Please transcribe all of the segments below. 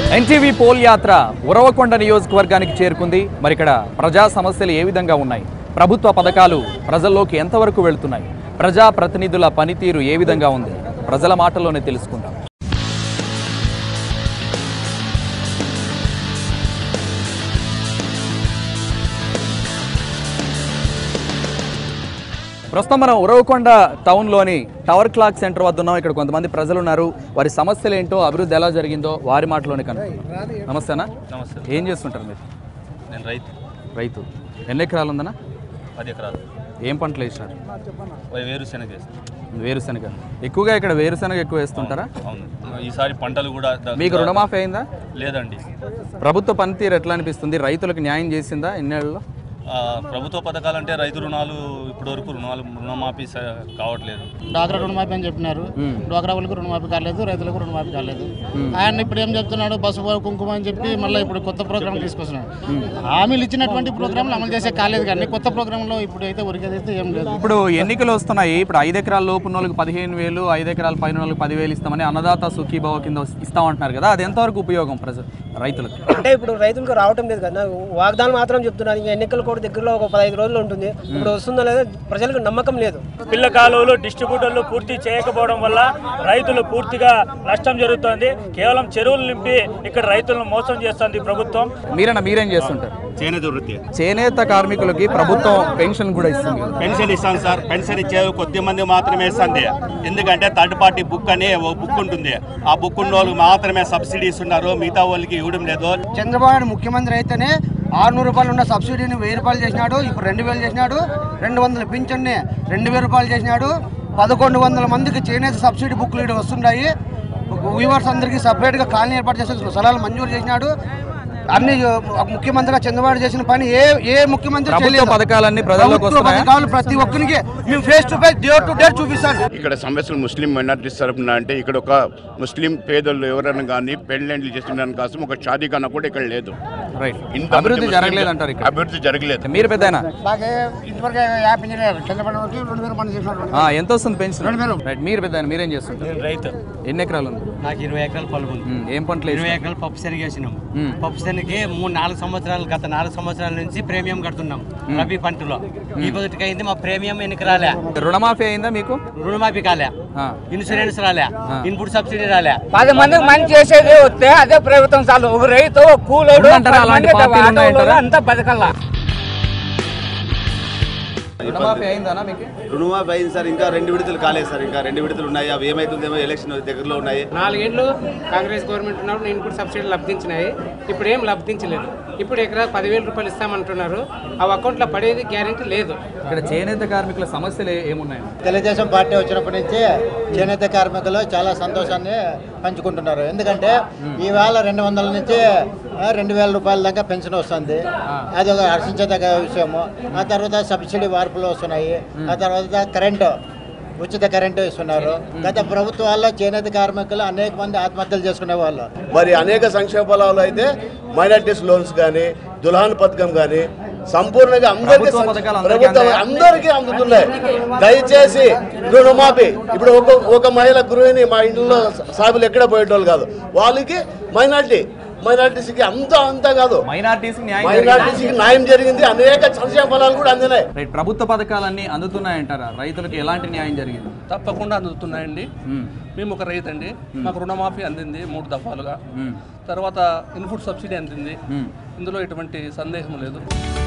NTV pole యాత్ర ఉరవకొండ నియోజకవర్గానికి చేరుకుంది మరి ఇక్కడ ప్రజా సమస్యలు ఏ విధంగా ఉన్నాయి ప్రభుత్వ పథకాలు ప్రజల్లోకి ఎంతవరకు వెళుతున్నాయి ప్రజా ప్రతినిధుల పనితీరు ఏ విధంగా ఉంది ప్రజల మాటల్లోనే తెలుసుకుందాం ప్రస్తుతం మనం ఉరవకొండ టౌన్లోని టవర్ క్లాక్ సెంటర్ వద్ద ఉన్నాం ఇక్కడ కొంతమంది ప్రజలు ఉన్నారు వారి సమస్యలు ఏంటో అభివృద్ధి ఎలా జరిగిందో వారి మాటలోనే కనుక్కుందాం నమస్తేనా నమస్తే ఏం చేస్తుంటారు మీరు నేను రైతు రైతు ఎన్ని ఎకరాలు ఉందన్నా పది ఎకరాలు ఏం పంటలు వేసినారు వే- వేరుశెనగ వేస్తాను వేరుశనగ ఎక్కువగా ఇక్కడ వేరుశనగ ఎక్కువ వేస్తుంటారా అవును ఈసారి పంటలు కూడా ద- మీకు రుణమాఫీ అయిందా లేదండి ప్రభుత్వ పనితీరు ఎట్లా అనిపిస్తుంది రైతులకు న్యాయం చేసిందా ఇన్నేళ్ళలో ఆ, ప్రభుత్వ పథకాలు అంటే రైతు రుణాలు ఇప్పటివరకు రుణాలు రుణమాఫీ స- కావట్లేదు డ్వాక్రా రుణమాఫీ అని చెప్పినారు డ్వాక్రా వాళ్ళకి రుణమాఫీ కాలేదు రైతులకు రుణమాఫీ కాలేదు ఆయన ఇప్పుడు ఏం చెప్తున్నాడు బస్సు పో- కుంకుమ అని చెప్పి మళ్ళీ ఇప్పుడు కొత్త ప్రోగ్రామ్ తీసుకొస్తున్నాడు హామీలు ఇచ్చినటువంటి ప్రోగ్రాంలు అమలు చేసే కాలేదు కానీ కొత్త ప్రోగ్రాంలో ఇప్పుడు అయితే ఉరికేదైతే ఏం లేదు ఇప్పుడు ఎన్నికలు వస్తున్నాయి ఇప్పుడు ఐదు ఎకరాల లోపు ఉన్న వాళ్ళకి పదిహేను వేలు ఐదు ఎకరాల పైన వాళ్ళకి పదివేలు ఇస్తామని అన్నదాత సుఖీభావ కింద ఇస్తామంటున్నారు కదా అది ఎంతవరకు ఉపయోగం ప్రజ రైతులకు అంటే ఇప్పుడు రైతులకు రావటం లేదు కదా వాగ్దానం మాత్రం చెప్తున్నారు ఇంకా ఎన్నికలు కూడా దగ్గరలో ఒక పదహైదు రోజులు ఉంటుంది ఇప్పుడు వస్తుందో లేదో ప్రజలకు నమ్మకం లేదు పిల్ల కాలువలు డిస్ట్రిబ్యూటర్లు పూర్తి చేయకపోవడం వల్ల రైతులు పూర్తిగా నష్టం జరుగుతోంది కేవలం చెరువులు నింపి ఇక్కడ రైతులను మోసం చేస్తుంది ప్రభుత్వం మీరన్నా మీరేం చేస్తుంటారు చేనేత వృత్తి చేనేత కార్మికులకి ప్రభుత్వం పెన్షన్ కూడా ఇస్తుంది కదా. పెన్షన్ ఇస్తాను సార్ పెన్షన్ ఇచ్చేది కొద్ది మంది మాత్రమే ఇస్తుంది ఎందుకంటే థర్డ్ పార్టీ బుక్ అని ఓ బుక్ ఉంటుంది ఆ బుక్ ఉన్న వాళ్ళకి మాత్రమే సబ్సిడీ ఇస్తున్నారు మిగతా వాళ్ళకి ఇవ్వడం లేదు చంద్రబాబు నాయుడు ముఖ్యమంత్రి అయితేనే ఆరునూరు రూపాయలు ఉన్న సబ్సిడీని వెయ్యి రూపాయలు చేసినాడు ఇప్పుడు రెండు వేలు చేసినాడు రెండు వందల పింఛన్ని రెండు వేల రూపాయలు చేసినాడు పదకొండు వందల మందికి చేనేత సబ్సిడీ బుక్లు ఇక్కడ వస్తున్నాయి వ్యూవర్స్ అందరికీ సపరేట్గా కాలనీ ఏర్పాటు చేసే స్థలాలు మంజూరు చేసినాడు అన్ని ముఖ్యమంత్రిగా చంద్రబాబు చేసిన పని ఏ ఏ ముఖ్యమంత్రి ప్రభుత్వ చేయలేదు. పథకాలన్నీ ప్రజల్లోకి ప్రభుత్వ వస్తున్నాయా? పథకాలు ప్రతి ఒక్కరికి మేము face to face day to day చూపిస్తాను ఇక్కడ సమస్యలు ముస్లిం మైనారిటీస్ తరఫున అంటే ఇక్కడ ఒక ముస్లిం పేదలు ఎవరైనా కానీ పెళ్ళిళ్ళు చేసిన కోసం ఒక షాదీఖానా కూడా ఇక్కడ లేదు రైట్ ఇంతమంది అభివృద్ధి ముస్లింలు- జరగలేదు అంటారు ఇక్కడ అభివృద్ధి జరగలేదు మీరు పెద్దయినా మాకే ఇంతవరకు యాప్ ఇంజనీర్ చంద్రబాబు వచ్చి రెండు వేల మంది చేసినాడు ఎంత వస్తుంది పెన్షన్ రైట్ మీరు పెద్ద మీరేం చేస్తుంటారు రైతు ఎన్ని ఎకరాలు ఉంది నాకు ఇరవై ఎకరాల పొలం ఉంది ఉమ్, ఏం పంటలు ఇరవై వేసినారు? ఎకరాలు పప్పు శనగ వేసినాం మ్మ్. పప్పు శనగకి మూడు నాలుగు సంవత్సరాలు గత నాలుగు సంవత్సరాల నుంచి ప్రీమియం కడుతున్నాం రబీ పంటలో ఈ పొద్దుటికి అయింది మా ప్రీమియం ఎన్నిక రాలే రుణమాఫీ అయిందా మీకు రుణమాఫీ కాలే ఆ. ఇన్సూరెన్స్ రాలే ఇన్పుట్ సబ్సిడీ రాలే పది మందికి మంచి చేసేది వస్తే అదే ప్రభుత్వం చాలు ఒక రైతు ఒక కూలోడు ఉందంటారా పది అలాంటి మంది పార్టీలు ఉన్నాయంటారా? ఆటోలోడు అంతా బతకల్లా రుణమాఫీ అయిందా మీకు రుణమాఫీ అయింది సార్ ఇంకా రెండు విడతలు కాలేదు సార్ ఇంకా రెండు విడతలు ఉన్నాయి అవి ఏమైతుందేమో ఎలక్షన్ దగ్గరలో ఉన్నాయి నాలుగేళ్ళు కాంగ్రెస్ గవర్నమెంట్ ఉన్నప్పుడు ఇన్పుట్ సబ్సిడీ లబ్ధించినాయి ఇప్పుడు ఏం లబ్ధించలేదు ఇప్పుడు ఎకరా పదివేల రూపాయలు ఇస్తామంటున్నారు ఆ అకౌంట్లో పడేది గ్యారెంటీ లేదు ఇక్కడ చేనేత కార్మికుల సమస్యలు ఏ- ఏమున్నాయి తెలుగుదేశం పార్టీ వచ్చినప్పటి నుంచి చేనేత కార్మికులు చాలా సంతోషాన్ని పంచుకుంటున్నారు ఎందుకంటే ఈవేళ రెండు వందల నుంచి ఆ, రెండు వేల రూపాయల దాకా పెన్షన్ వస్తుంది అది ఒక హర్షించదగ్గ విషయము ఆ తర్వాత సబ్సిడీ మార్పులు వస్తున్నాయి ఆ తర్వాత కరెంటు ఉచిత కరెంటు ఇస్తున్నారు గత ప్రభుత్వాల్లో చేనేత కార్మికులు అనేక మంది ఆత్మహత్యలు చేసుకునే వాళ్ళు మరి అనేక సంక్షేమ ఫలాలు అయితే మైనార్టీస్ లోన్స్ కానీ దుల్హాన్ పథకం కానీ సంపూర్ణంగా అందరికీ ప్రభుత్వ పథకాలు అందరికీ ప్రభుత్వం అందాయా? అందరికీ అందుతున్నాయి దయచేసి రుణమాఫీ ఇప్పుడు ఒక ఒక మహిళ గృహిణి మా ఇంట్లో సాగులు ఎక్కడ పోయేటోళ్ళు కాదు వాళ్ళకి మైనార్టీ మైనార్టీస్కి అంత అంతా కాదు మైనార్టీస్ న్యాయం మైనార్టీస్కి న్యాయం జరిగింది అనేక సంక్షేమ ఫలాలు కూడా అందినాయి రైట్ ప్రభుత్వ పథకాలన్నీ అందుతున్నాయంటారా రైతులకు ఎలాంటి న్యాయం జరిగింది తప్పకుండా అందుతున్నాయండి ఉమ్, మేము ఒక రైతు అండి మాకు రుణమాఫీ అందింది మూడు దఫాలుగా ఉమ్, తర్వాత ఇన్పుట్ సబ్సిడీ అందింది ఉమ్. ఇందులో ఎటువంటి సందేహం లేదు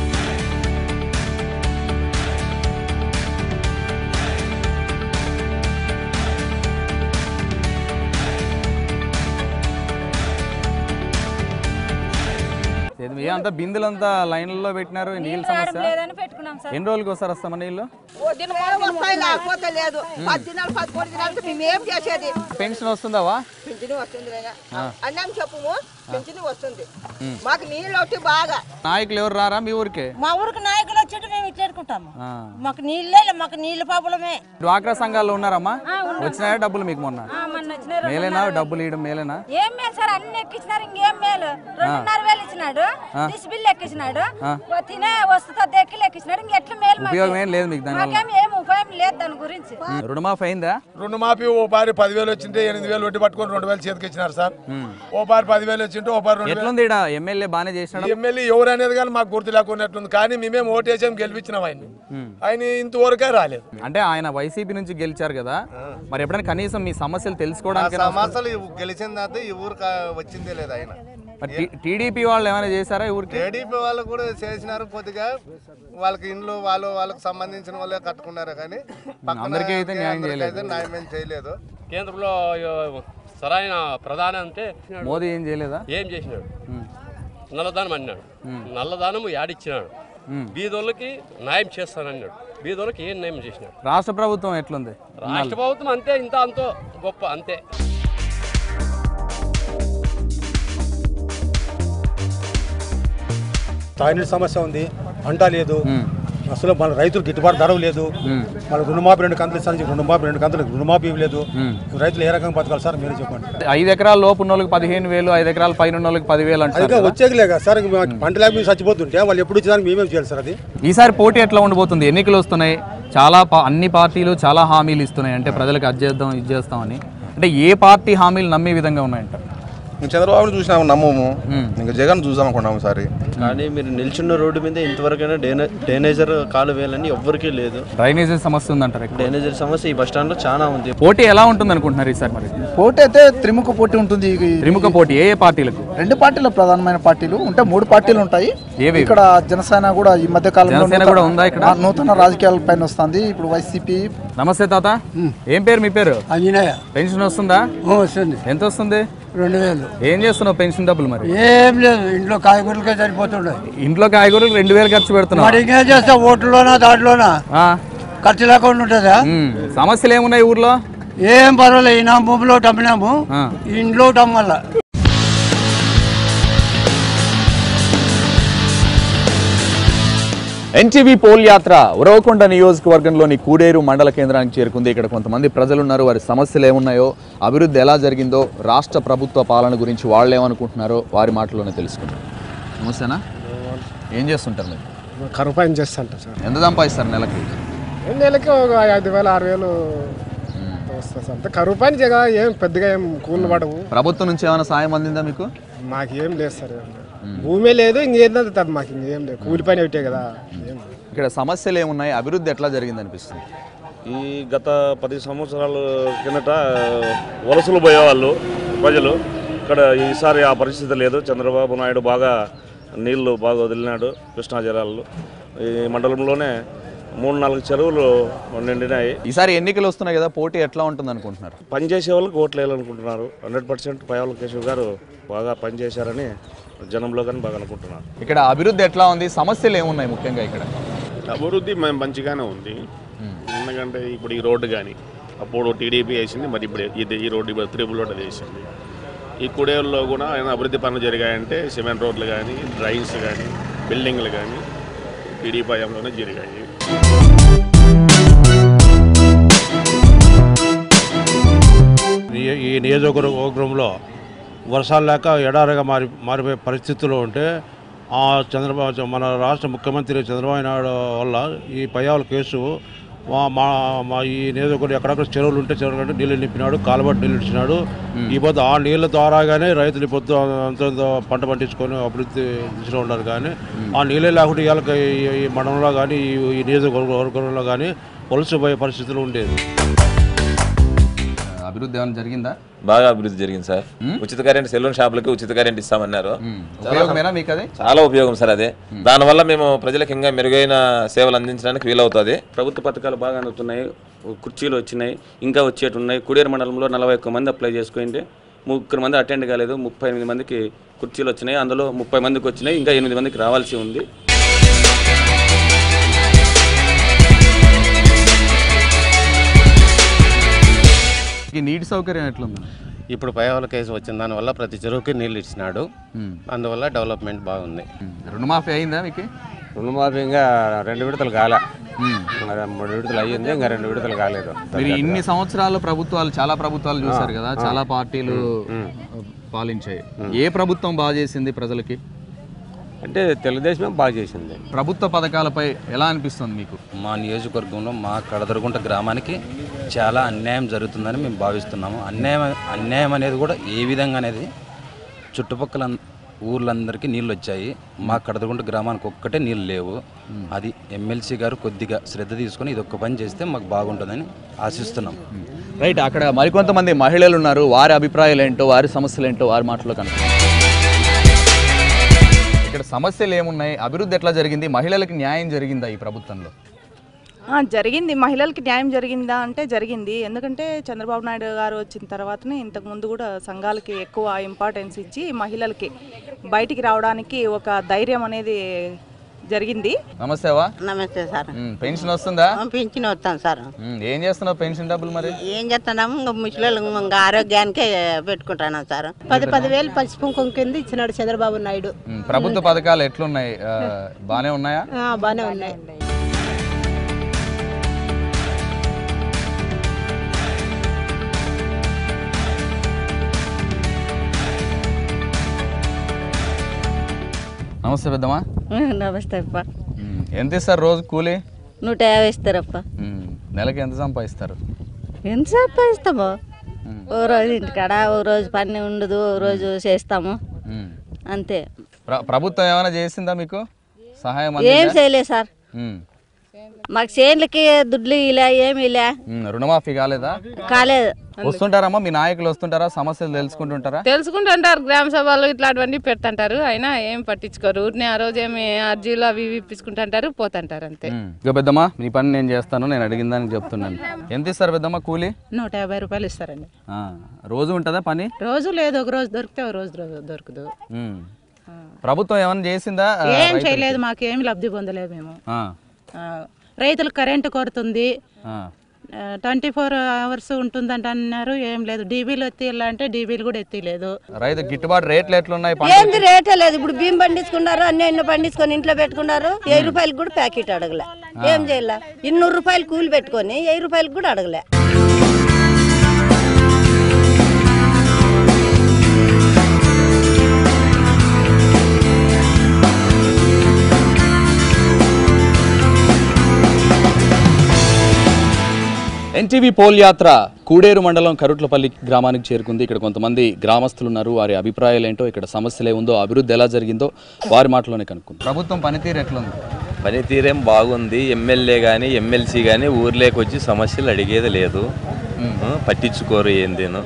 ఏ అంతా బిందులంతా లైన్లలో పెట్టినారు నీళ్ళ సమస్య లేదని పెట్టుకున్నాం సార్ ఎన్ని రోజులకి ఒకసారి వస్తామా నీళ్ళు వస్తాయి లేకపోతే లేదు పది దినాలు పదకొండు దినాలు మేము ఏం చేసేది పెన్షన్ వస్తుందావా పింఛను వస్తుంది అన్నాం చెప్పుము పింఛను వస్తుంది మాకు నీళ్ళు ఒకటి బాగా నాయకులు ఎవరు రారా మీ ఊరికే మా ఊరికి నాయకులు వచ్చేట్టు మేము ఇచ్చేడుకుంటాము ఆ. మాకు నీళ్ళే లే- మాకు నీళ్ళ పాపలమే డ్వాక్రా సంఘాల్లో ఉన్నారమ్మా వచ్చినాయా డబ్బులు మీకు మొన్న మొన్న వచ్చిన మేలేనా డబ్బులు ఇవ్వడం మేలేనా ఏం మేలు సార్ అన్ని ఎక్కించినారు ఇంకేం మేలు రెండున్నర వేలు ఇచ్చినాడు దిస్ బిల్లు ఎక్కించినాడు ఓ తినే వస్తుతో ఎక్కిలు ఎక్కించినాడు ఇంక ఎట్లా మేలు మాకు? ఉపయోగం ఏం లేదు మీకు దానివల్ల మాకేం ఏం ఉపయోగం లేదు దాని గురించి రుణమాఫీ అయిందా రుణమాఫీ ఓ పారి పదివేలు వచ్చింటే ఎనిమిది వేలు వడ్డీ పట్టుకొని రెండు వేలు చేతికి ఇచ్చినారు సార్ ఓ పారి పదివేలు వచ్చి ఇచ్చింటూ ఒక రెండు వేలు- ఎట్లుంది ఈడ ఎమ్మెల్యే బాగానే చేసినాడు ఎమ్మెల్యే ఎవరు అనేది కానీ మాకు గుర్తు లేకున్నట్లుంది కానీ మేమేం ఓటేసాం గెలిపించినాం ఆయన్ని ఆయన ఇంతవరకే రాలేదు అంటే ఆయన వైసీపీ నుంచి గెలిచారు కదా మరి ఎప్పుడైనా కనీసం మీ సమస్యలు తెలుసుకోవడానికి సమస్యలు గెలిచిన తర్వాత ఈ ఊరికి వచ్చిందే లేదు ఆయన టీడీపీ వాళ్ళు ఏమైనా చేశారా ఈ ఊరికి టీడీపీ వాళ్ళు కూడా చేసినారు కొద్దిగా వాళ్ళకి ఇండ్లు వాళ్ళు వాళ్ళకి సంబంధించిన వాళ్ళే కట్టుకున్నారు కానీ పక్కన అందరికీ అయితే న్యాయం అందరికీ చేయలేదు. అయితే న్యాయం ఏం చేయలేదు కేంద్రంలో సరైన ప్రధాని అంటే మోదీ ఏం చేయలేదా ఏం చేసినాడు ఉమ్. నల్లదానం అన్నాడు నల్లదానం యాడిచ్చినాడు ఉమ్. బీదోళ్ళకి న్యాయం చేస్తానన్నాడు బీదోళ్ళకి ఏం న్యాయం చేసినాడు రాష్ట్ర ప్రభుత్వం ఎట్లుంది రాష్ట్ర ప్రభుత్వం అంతే ఇంత అంతో గొప్ప అంతే తాగినీటి సమస్య ఉంది పంట లేదు అసలు మన రైతులు గిట్టుబాటు ధర లేదు మన రుణమాఫీ రెండు కంతులు ఇస్తాను రుణమాఫీ రెండు కంతులు రుణమాఫీ ఇవ్వలేదు రైతులు ఏ రకంగా బతకాలి సార్ మీరు చెప్పండి ఐదు ఎకరాల లోపు ఉన్న వాళ్ళకి పదిహేను వేలు ఐదు ఎకరాల పైన ఉన్న వాళ్ళకి పదివేలు అది అంటారు కదా. వచ్చేదిలే కదా సార్ ఇంక మాకు పంట లేక మేము చచ్చిపోతుంటే వాళ్ళు ఎప్పుడు ఇచ్చేదానికి మేమేం చేయాలి సార్ అది ఈసారి పోటీ ఎట్లా ఉండబోతుంది ఎన్నికలు వస్తున్నాయి చాలా పా- అన్ని పార్టీలు చాలా హామీలు ఇస్తున్నాయి అంటే ప్రజలకు అది చేద్దాం ఇది చేస్తామని అంటే ఏ పార్టీ హామీలు నమ్మే విధంగా ఉన్నాయంట చంద్రబాబుని చూసినాము నమ్మము ఇంకా జగన్ చూసాం అనుకున్నాము సారి కానీ మీరు నిల్చున్న రోడ్డు మీద ఇంతవరకైనా డ్రైనే డ్రైనేజర్ కాలు వేయాలని ఎవ్వరికీ లేదు డ్రైనేజీ సమస్య ఉందంటారు ఎక్కువ. డ్రైనేజర్ సమస్య ఈ బస్ స్టాండ్లో చాలా ఉంది పోటీ ఎలా ఉంటుంది అనుకుంటున్నారు ఈసారి మరి పోటీ అయితే త్రిముఖ పోటీ ఉంటుంది ఈ- త్రిముఖ పోటీ ఏ ఏ పార్టీలకు రెండు పార్టీలు ప్రధానమైన పార్టీలు ఉంటే మూడు పార్టీలు ఉంటాయి ఏవి? ఇక్కడ జనసేన కూడా ఈ మధ్య కాలంలో జనసేన నూతన- కూడా ఉందా ఇక్కడ? ఆ, నూతన రాజకీయాల పైన వస్తుంది ఇప్పుడు వైసీపీ నమస్తే తాత ఏం పేరు మీ పేరు అంజనేయ పెన్షన్ వస్తుందా వస్తుంది ఎంత వస్తుంది రెండు వేలు ఏం చేస్తున్నావు పెన్షన్ డబ్బులు మరి ఏం లేదు ఇంట్లో కాయగూరలకే సరిపోతుండే ఇంట్లో కాయగూరలు రెండు వేలు ఖర్చు పెడుతున్నావు మరి ఇంకేం చేస్తా ఓట్లలోనా దాంట్లోనా ఆ. ఖర్చు లేకుండా ఉంటుందా ఉమ్. సమస్యలు ఏమున్నాయి ఊర్లో ఏం పర్వాలేదు ఈ నా భూమిలో అమ్మినాము ఆ. ఇంట్లో అమ్మల్లా ఎన్టీవీ పోల్ యాత్ర ఉరవకొండ నియోజకవర్గంలోని కూడేరు మండల కేంద్రానికి చేరుకుంది ఇక్కడ కొంతమంది ప్రజలు ఉన్నారు వారి సమస్యలు ఏమున్నాయో అభివృద్ధి ఎలా జరిగిందో రాష్ట్ర ప్రభుత్వ పాలన గురించి వాళ్ళు ఏమనుకుంటున్నారో వారి మాటల్లోనే తెలుసుకుందాం నమస్తేనా ఏం చేస్తుంటారు మీరు కరువు పని చేస్తుంటాం సార్ ఎంత సంపాదిస్తారు నెలకి నెలకి ఒక ఐదు వేలు ఆరు వేలు వస్తుంది సార్ అంతే కరువు పని జగ ఏం పెద్దగా ఏం కూలి పడవు ప్రభుత్వం నుంచి ఏమైనా సాయం అందిందా మీకు మాకేం లేదు సార్ ఏం లేదు. భూమే లేదు ఇంకేందంటే తప్ప మాకు ఇంకేం లేదు కూలి పని ఒకటే కదా ఏం లేదు. ఇక్కడ సమస్యలు ఏమున్నాయి అభివృద్ధి ఎట్లా జరిగింది అనిపిస్తుంది ఈ గత పది సంవత్సరాల కిందట వలసలు పోయేవాళ్ళు ప్రజలు ఇక్కడ ఈసారి ఆ పరిస్థితి లేదు చంద్రబాబు నాయుడు బాగా నీళ్లు బాగా వదిలినాడు కృష్ణా జలాల్లో ఈ మండలంలోనే మూడు నాలుగు చెరువులు నిండినాయి ఈసారి ఎన్నికలు వస్తున్నాయి కదా పోటీ ఎట్లా ఉంటుంది అనుకుంటున్నారు పనిచేసే వాళ్ళకి ఓట్లు వేయాలనుకుంటున్నారు హండ్రెడ్ పర్సెంట్ పైవాళ్ళ కేశవ్ గారు బాగా పనిచేశారని జనంలో కానీ బాగా అనుకుంటున్నారు ఇక్కడ అభివృద్ధి ఎట్లా ఉంది సమస్యలు ఏమున్నాయి ముఖ్యంగా ఇక్కడ అభివృద్ధి మ- మంచిగానే ఉంది ఎందుకంటే ఇప్పుడు ఈ రోడ్డు కానీ అప్పుడు టీడీపీ వేసింది మరి ఇప్పుడు ఇది ఈ రోడ్డు ఇప్పుడు త్రిబుల్ రోడ్ అది వేసింది ఈ కుడేరులో కూడా ఏమైనా అభివృద్ధి పనులు జరిగాయంటే సిమెంట్ రోడ్లు కానీ డ్రైన్స్ కానీ బిల్డింగ్లు కానీ టీడీపీ హయాంలోనే జరిగాయి ఈ- ఈ నియోజకవర్గంలో వర్షాలు లేక ఎడారిగా మారి మారిపోయే పరిస్థితుల్లో ఉంటే ఆ చంద్రబాబు మన రాష్ట్ర ముఖ్యమంత్రి చంద్రబాబు నాయుడు వల్ల ఈ పయ్యావుల కేసు మా మా మా ఈ నియోజకవర్గం ఎక్కడెక్కడ చెరువులు ఉంటే చెరువులు కంటే నీళ్ళు నింపినాడు కాలుబట్టి నీళ్ళు ఇచ్చినాడు ఈ పొద్దు ఆ నీళ్ళ ద్వారాగానే రైతులు ఈ పొద్దు అంత ఇంత పంట పండించుకొని అభివృద్ధి దిశలో ఉన్నారు కానీ ఆ నీళ్ళే లేకుంటే ఇవాళ ఈ మండలంలో కానీ ఈ- ఈ నియోజకవర్గంలో కానీ వలసపోయే పరిస్థితులు ఉండేది అభివృద్ధి ఏమైనా జరిగిందా బాగా అభివృద్ధి జరిగింది సార్ ఉచిత కరెంట్ సెలూన్ షాపులకి ఉచిత కరెంట్ ఇస్తామన్నారు చాలా- ఉపయోగమేనా మీకు అది చాలా ఉపయోగం సార్ అదే దానివల్ల మేము ప్రజలకు ఇంకా మెరుగైన సేవలు అందించడానికి వీలవుతుంది ప్రభుత్వ పథకాలు బాగా అందుతున్నాయి కుర్చీలు వచ్చినాయి ఇంకా వచ్చేటి ఉన్నాయి కుడేరు మండలంలో నలభై ఒక్క మంది అప్లై చేసుకుంటే ముగ్గురు మంది అటెండ్ కాలేదు ముప్పై ఎనిమిది మందికి కుర్చీలు వచ్చినాయి అందులో ముప్పై మందికి వచ్చినాయి ఇంకా ఎనిమిది మందికి రావాల్సి ఉంది ఈ నీటి సౌకర్యం ఎట్లుంది ఇప్పుడు పైవాల కేసు వచ్చిన దానివల్ల ప్రతి చెరువుకి నీళ్ళు ఇచ్చినాడు అందువల్ల డెవలప్మెంట్ బాగుంది రుణమాఫీ అయిందా మీకు రుణమాఫీ ఇంకా రెండు విడతలు కాలే మరి మూడు విడతలు అయ్యింది ఇంకా రెండు విడతలు కాలేదు మీరు ఇన్ని సంవత్సరాలు ప్రభుత్వాలు చాలా ప్రభుత్వాలు చూశారు కదా చాలా పార్టీలు పాలించాయి ఏ ప్రభుత్వం బాగా చేసింది ప్రజలకి అంటే తెలుగుదేశమే బాగా చేసింది ప్రభుత్వ పథకాలపై ఎలా అనిపిస్తుంది మీకు మా నియోజకవర్గంలో మా కడదరుగుంట గ్రామానికి చాలా అన్యాయం జరుగుతుందని మేము భావిస్తున్నాము అన్యాయం అన్యాయం అనేది కూడా ఏ విధంగా అనేది చుట్టుపక్కల అన్- ఊర్లందరికీ నీళ్ళు వచ్చాయి మా కడదగుంట గ్రామానికి ఒక్కటే నీళ్ళు లేవు అది ఎమ్మెల్సీ గారు కొద్దిగా శ్రద్ధ తీసుకొని ఇది ఒక్క పని చేస్తే మాకు బాగుంటుందని ఆశిస్తున్నాం రైట్ అక్కడ మరికొంతమంది మహిళలు ఉన్నారు వారి అభిప్రాయాలు ఏంటో వారి సమస్యలు ఏంటో వారి మాటలో కనుక ఇక్కడ సమస్యలు ఏమున్నాయి అభివృద్ధి ఎట్లా జరిగింది మహిళలకు న్యాయం జరిగిందా ఈ ప్రభుత్వంలో ఆ, జరిగింది మహిళలకి న్యాయం జరిగిందా అంటే జరిగింది ఎందుకంటే చంద్రబాబు నాయుడు గారు వచ్చిన తర్వాతనే ఇంతకు ముందు కూడా సంఘాలకి ఎక్కువ ఇంపార్టెన్స్ ఇచ్చి మహిళలకి బయటికి రావడానికి ఒక ధైర్యం అనేది జరిగింది నమస్తేవా నమస్తే సార్ ఉమ్, పెన్షన్ వస్తుందా పింఛన్ వస్తాను సార్ ఉమ్, ఏం చేస్తున్నావు పెన్షన్ డబ్బులు మరి ఏం చేస్తున్నాము ఇంకా ముసలి ఇంకా ఆరోగ్యానికే పెట్టుకుంటున్నాం సార్ పది పదివేలు పసుపు కుంకుమ కింద ఇచ్చినాడు చంద్రబాబు నాయుడు ఉమ్, ప్రభుత్వ పథకాలు ఎట్లున్నాయి ఆ, బానే ఉన్నాయా ఆ, బాగానే ఉన్నాయి నమస్తే పెద్దమ్మా నమస్తే అప్ప ఉమ్, ఎంత ఇస్తారు రోజు కూలి నూట యాభై ఇస్తారప్ప ఉమ్, నెలకి ఎంత సంపాదిస్తారు ఎంత సంపాదిస్తాము ఓ రోజు ఇంటికాడ ఓ రోజు పని ఉండదు ఓ రోజు చేస్తాము ఉమ్. అంతే ప్ర- ప్రభుత్వం ఏమైనా చేసిందా మీకు సహాయం ఏం అందిందా? చేయలేదు సార్ ఉమ్, మాకు చేన్లకి దుడ్లు ఇలా ఏమి ఇలా ఉమ్, రుణమాఫీ కాలేదా కాలేదు వస్తుంటారమ్మా మీ నాయకులు వస్తుంటారా సమస్యలు తెలుసుకుంటుంటారా తెలుసుకుంటుంటారు గ్రామ సభలు ఇట్లాంటివన్నీ పెడుతుంటారు అయినా ఏం పట్టించుకోరు ఊరిని ఆ రోజు ఏమి అర్జీలు అవి ఇవి ఇప్పించుకుంటుంటారు పోతుంటారు అంతే ఉమ్, ఇక పెద్దమ్మా మీ పని నేను చేస్తాను నేను అడిగిన దానికి చెప్తున్నాను ఎంత ఇస్తారు పెద్దమ్మా కూలి నూట యాభై రూపాయలు ఇస్తారండి ఆ, రోజు ఉంటుందా పని రోజు లేదు ఒక రోజు దొరికితే ఒక రోజు దొ- దొరకదు ఉమ్. ప్రభుత్వం ఏమైనా చేసిందా ఆ, ఏం రైతులకి? చేయలేదు మాకు ఏమి లబ్ధి పొందలేదు మేము ఆ, ఆ, రైతులకు కరెంటు కొడుతుంది ఆ. ట్వంటీ ఫోర్ అవర్స్ ఉంటుందంట అన్నారు ఏం లేదు డీబీలు ఎత్తిలా అంటే డీబీలు కూడా ఎత్తిలేదు రైతు గిట్టుబాటు రేట్లు ఎట్లున్నాయి పంట ఏంది రేటే లేదు ఇప్పుడు బియ్యం పండించుకున్నారు అన్ని ఎన్ని పండించుకొని ఇంట్లో పెట్టుకున్నారు వెయ్యి రూపాయలకు కూడా ప్యాకెట్ అడగలే ఏం చేయాల ఇన్నూరు రూపాయలు కూలి పెట్టుకొని వెయ్యి రూపాయలకు కూడా అడగలే ఎన్టీవీ పోల్ యాత్ర కూడేరు మండలం కరుట్లపల్లి గ్రామానికి చేరుకుంది ఇక్కడ కొంతమంది గ్రామస్తులు ఉన్నారు వారి అభిప్రాయాలు ఏంటో ఇక్కడ సమస్యలు ఏముందో అభివృద్ధి ఎలా జరిగిందో వారి మాటలోనే కనుక్కుంది ప్రభుత్వం పనితీరు ఎట్లుంది పనితీరేం బాగుంది ఎమ్మెల్యే కానీ ఎమ్మెల్సీ కానీ ఊర్లోకి వచ్చి సమస్యలు అడిగేది లేదు ఆ, పట్టించుకోరు ఏందేను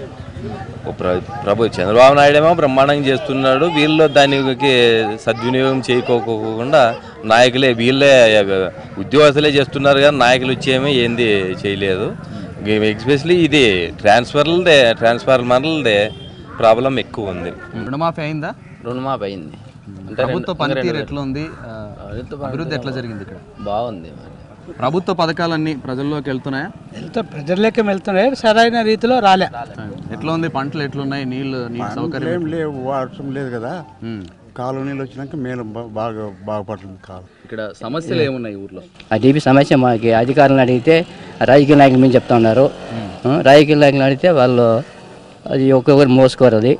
ఓ ప్ర- ప్రభు చంద్రబాబు నాయుడు ఏమో బ్రహ్మాండంగా చేస్తున్నాడు వీళ్ళు దానికి సద్వినియోగం చేయకోకుండా నాయకులే వీళ్ళే ఉద్యోగస్తులే చేస్తున్నారు కానీ నాయకులు వచ్చేమో ఏంది చేయలేదు ఎస్పెషలీ ఇది ట్రాన్స్ఫర్లదే ట్రాన్స్ఫార్మర్లదే ప్రాబ్లం ఎక్కువ ఉంది రుణమాఫీ అయిందా రుణమాఫీ అయింది అంటే ప్రభుత్వ రెండు- పనితీరు రెండు- ఎట్లా ఉంది ఆ, ప్రభుత్వ అభివృద్ధి ఎట్లా జరిగింది ఇక్కడ బాగుంది ప్రభుత్వ పథకాలన్నీ ప్రజల్లోకి వెళ్తున్నాయా వెళ్తా ప్రజల్లోకి వెళ్తున్నాయి సరైన రీతిలో రాలే ఎట్లా ఉంది పంటలు ఎట్లున్నాయి నీళ్లు నీటి సౌకర్యం ఏం లేవు వర్షం లేదు కదా కాలువ నీళ్ళు వచ్చినాక మేలు బా- బాగా బాగుపడుతుంది కాలం ఇక్కడ సమస్యలు ఏమున్నాయి ఊర్లో ఆ డీపీ సమస్య మాకు అధికారులను అడిగితే రాజకీయ నాయకుల మీద చెప్తా ఉన్నారు ఆ, రాజకీయ నాయకులు అడిగితే వాళ్ళు అది ఒక్కొక్కరు మోసుకోరు అది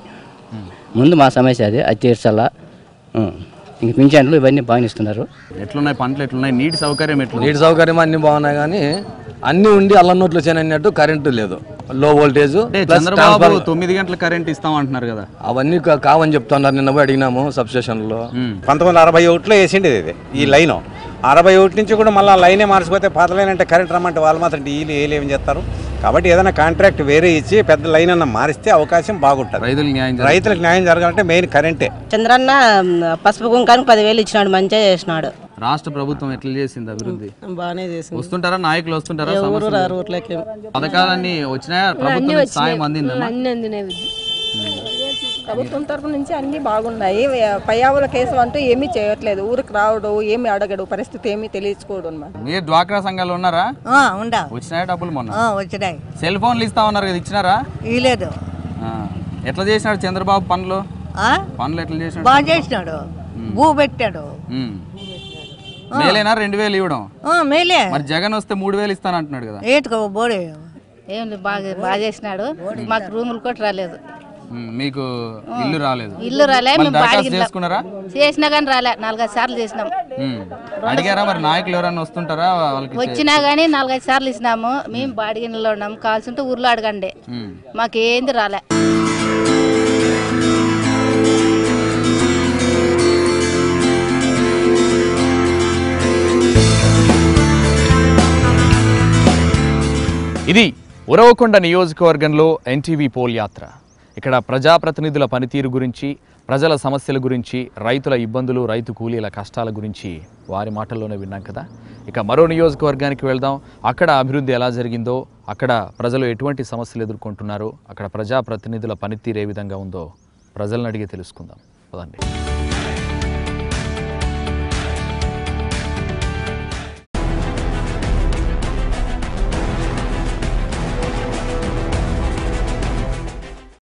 ముందు మా సమస్య అది అది తీర్చాలా ఆ, ఇంక పింఛన్లు ఇవన్నీ బాగా ఇస్తున్నారు ఎట్లున్నాయి పంటలు ఎట్లున్నాయి నీటి సౌకర్యం ఎట్లా నీటి సౌకర్యం అన్ని బాగున్నాయి కానీ అన్ని ఉండి అల్ల నోట్లు చేయనట్టు కరెంటు లేదు లో వోల్టేజ్ అంటే ప్లస్ చంద్రబాబు ట్రాన్స్ఫార్మర్. తొమ్మిది గంటల కరెంట్ ఇస్తాం అంటున్నారు కదా అవన్నీ కా- కావని చెప్తున్నారు నిన్న పోయి అడిగినాము సబ్ స్టేషన్లో పంతొమ్మిది వందల అరవై ఒకటిలో వేసిండి ఇది ఈ లైన్ అరవై ఒకటి నుంచి కూడా మళ్ళీ లైనే మార్చిపోతే పాత లైన్ అంటే కరెంట్ రమ్మంటే వాళ్ళు మాత్రం డీలు ఏలు ఏం చేస్తారు కాబట్టి ఏదైనా కాంట్రాక్ట్ వేరే ఇచ్చి పెద్ద లైన్ అన్న మారిస్తే అవకాశం బాగుంటుంది రైతులకు న్యాయం రైతులకు న్యాయం జరగాలంటే మెయిన్ కరెంటే చంద్రన్న పసుపు కుంకానికి పదివేలు ఇచ్చినాడు మంచిగా చేసినాడు రాష్ట్ర ప్రభుత్వం ఎట్లా చేసింది అభివృద్ధి బాగానే చేసింది వస్తుంటారా నాయకులు వస్తుంటారా ఎవరు సమస్యలు? రారు ఊర్లోకి పథకాలన్నీ వచ్చినాయా ప్రభుత్వం నుంచి సాయం అందిందా అన్ని అందినాయి ప్రభుత్వం తరపు నుంచి అన్ని బాగున్నాయి పయ్యావుల కేసు అంటూ ఏమీ చేయట్లేదు ఊరికి రావడు ఏమి అడగడు పరిస్థితి ఏమీ తెలియచుకోడు అనమాట మీరు డ్వాక్రా సంఘాలు ఉన్నారా ఉండా వచ్చినాయా డబ్బులు మొన్న ఆ, వచ్చినాయి సెల్ ఫోన్లు ఇస్తా ఉన్నారు కదా ఇచ్చినారా ఇలేదు ఆ. ఎట్లా చేసినాడు చంద్రబాబు పనులు ఆ? పనులు ఎట్లా చేసినాడు బాగా చేసినాడు భూ పెట్టాడు ఉమ్. మేలేనా రెండు వేలు ఇవ్వడం ఆ, మేలే మరి జగన్ వస్తే మూడు వేలు ఇస్తానంటున్నాడు కదా ఏటుకో బోడే ఏం లేదు, బాగా బాగా చేసినాడు మాకు రూములు కూడా రాలేదు ఉమ్, మీకు ఇల్లు రాలేదు ఇల్లు రాలే మళ్ళీ మేము దరఖాస్తు బాడిగిన చేసుకున్నారా చేసినా కానీ రాలే నాలుగైదు సార్లు చేసినాం ఉమ్. అడిగారా మరి నాయకులు ఎవరైనా వస్తుంటారా వాళ్ళకి వచ్చినా కానీ నాలుగైదు సార్లు ఇచ్చినాము మేము బాడిగినలో ఉన్నాము కావాల్సింటే ఊర్లో అడగండి ఉమ్. మాకేంది రాలే ఇది ఉరవకొండ నియోజకవర్గంలో ఎన్టీవీ పోల్ యాత్ర ఇక్కడ ప్రజాప్రతినిధుల పనితీరు గురించి ప్రజల సమస్యల గురించి రైతుల ఇబ్బందులు రైతు కూలీల కష్టాల గురించి వారి మాటల్లోనే విన్నాం కదా ఇక మరో నియోజకవర్గానికి వెళ్దాం అక్కడ అభివృద్ధి ఎలా జరిగిందో అక్కడ ప్రజలు ఎటువంటి సమస్యలు ఎదుర్కొంటున్నారో అక్కడ ప్రజాప్రతినిధుల పనితీరు ఏ విధంగా ఉందో ప్రజలను అడిగి తెలుసుకుందాం పదండి